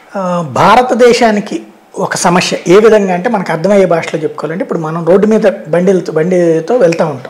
ఆ, భారతదేశానికి ఒక సమస్య ఏ విధంగా అంటే మనకు అర్థమయ్యే భాషలో చెప్పుకోవాలంటే ఇప్పుడు మనం రోడ్డు మీద బండిలతో బండితో వెళ్తూ ఉంటాం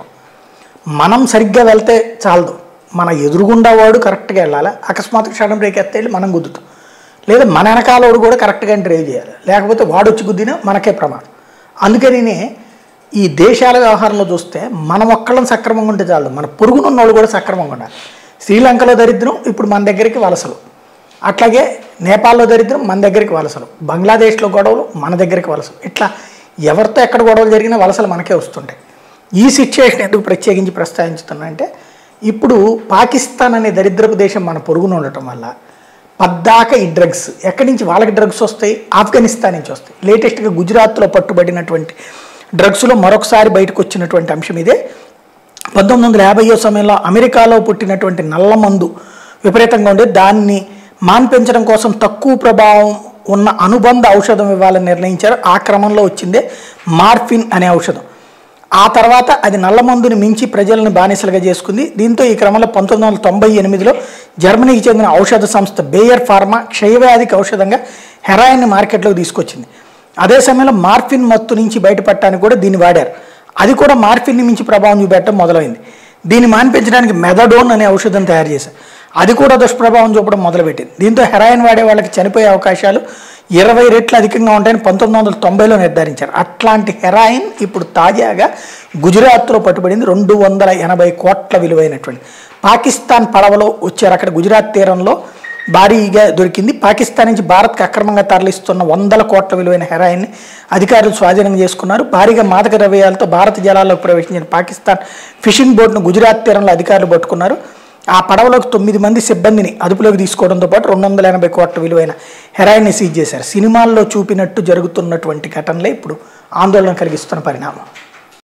మనం సరిగ్గా వెళ్తే చాలదు మన ఎదురుగుండా వాడు కరెక్ట్గా వెళ్ళాలి అకస్మాత్తుగా సడన్ బ్రేక్ ఎత్తే వెళ్ళి మనం గుద్దుతాం లేదా మన వెనకాలోడు కూడా కరెక్ట్గా డ్రైవ్ చేయాలి లేకపోతే వాడు వచ్చి గుద్దినా మనకే ప్రమాదం అందుకని ఈ దేశాల వ్యవహారంలో చూస్తే మనం ఒక్కళ్ళని సక్రమంగా ఉంటే చాలు మన పొరుగునున్న వాళ్ళు కూడా సక్రమంగా ఉండాలి శ్రీలంకలో దరిద్రం ఇప్పుడు మన దగ్గరికి వలసలు అట్లాగే నేపాల్లో దరిద్రం మన దగ్గరికి వలసలు బంగ్లాదేశ్లో గొడవలు మన దగ్గరికి వలసలు ఇట్లా ఎవరితో ఎక్కడ గొడవలు జరిగినా వలసలు మనకే వస్తుంటాయి ఈ సిచ్యువేషన్ ఎందుకు ప్రత్యేకించి ప్రస్తావించుతున్నా అంటే ఇప్పుడు పాకిస్తాన్ అనే దరిద్రపు దేశం మన పొరుగున ఉండటం వల్ల పద్దాక ఈ డ్రగ్స్ ఎక్కడి నుంచి వాళ్ళకి డ్రగ్స్ వస్తాయి ఆఫ్ఘనిస్తాన్ నుంచి వస్తాయి లేటెస్ట్గా గుజరాత్లో పట్టుబడినటువంటి డ్రగ్స్లో మరొకసారి బయటకు వచ్చినటువంటి అంశం ఇదే పంతొమ్మిది వందల యాభైయో సమయంలో అమెరికాలో పుట్టినటువంటి నల్ల మందు విపరీతంగా ఉండే దాన్ని మాన్పించడం కోసం తక్కువ ప్రభావం ఉన్న అనుబంధ ఔషధం ఇవ్వాలని నిర్ణయించారు ఆ క్రమంలో వచ్చిందే మార్ఫిన్ అనే ఔషధం ఆ తర్వాత అది నల్ల మందుని మించి ప్రజలను బానిసలుగా చేసుకుంది దీంతో ఈ క్రమంలో పంతొమ్మిది వందల తొంభై ఎనిమిదిలో జర్మనీకి చెందిన ఔషధ సంస్థ బేయర్ ఫార్మా క్షయవ్యాధికి ఔషధంగా హెరాయిన్ మార్కెట్లోకి తీసుకొచ్చింది అదే సమయంలో మార్ఫిన్ మత్తు నుంచి బయటపడటానికి కూడా దీన్ని వాడారు అది కూడా మార్ఫిన్ని మించి ప్రభావం చూపెట్టడం మొదలైంది దీన్ని మాన్పించడానికి మెదడోన్ అనే ఔషధం తయారు చేశారు అది కూడా దుష్ప్రభావం చూపడం మొదలుపెట్టింది దీంతో హెరాయిన్ వాడే వాళ్ళకి చనిపోయే అవకాశాలు ఇరవై రెట్లు అధికంగా ఉంటాయని పంతొమ్మిది వందల తొంభైలో నిర్ధారించారు అట్లాంటి హెరాయిన్ ఇప్పుడు తాజాగా గుజరాత్లో పట్టుబడింది రెండు వందల ఎనభై కోట్ల విలువైనటువంటి పాకిస్తాన్ పడవలో వచ్చారు అక్కడ గుజరాత్ తీరంలో భారీగా దొరికింది పాకిస్తాన్ నుంచి భారత్కి అక్రమంగా తరలిస్తున్న వందల కోట్ల విలువైన హెరాయిన్ని అధికారులు స్వాధీనం చేసుకున్నారు భారీగా మాదక ద్రవ్యాలతో భారత జలాల్లోకి ప్రవేశించిన పాకిస్తాన్ ఫిషింగ్ బోట్ను గుజరాత్ తీరంలో అధికారులు పట్టుకున్నారు ఆ పడవలోకి తొమ్మిది మంది సిబ్బందిని అదుపులోకి తీసుకోవడంతో పాటు రెండు వందల ఎనభై కోట్ల విలువైన హెరాయిన్ని సీజ్ చేశారు సినిమాల్లో చూపినట్టు జరుగుతున్నటువంటి ఘటనలే ఇప్పుడు ఆందోళన కలిగిస్తున్న పరిణామం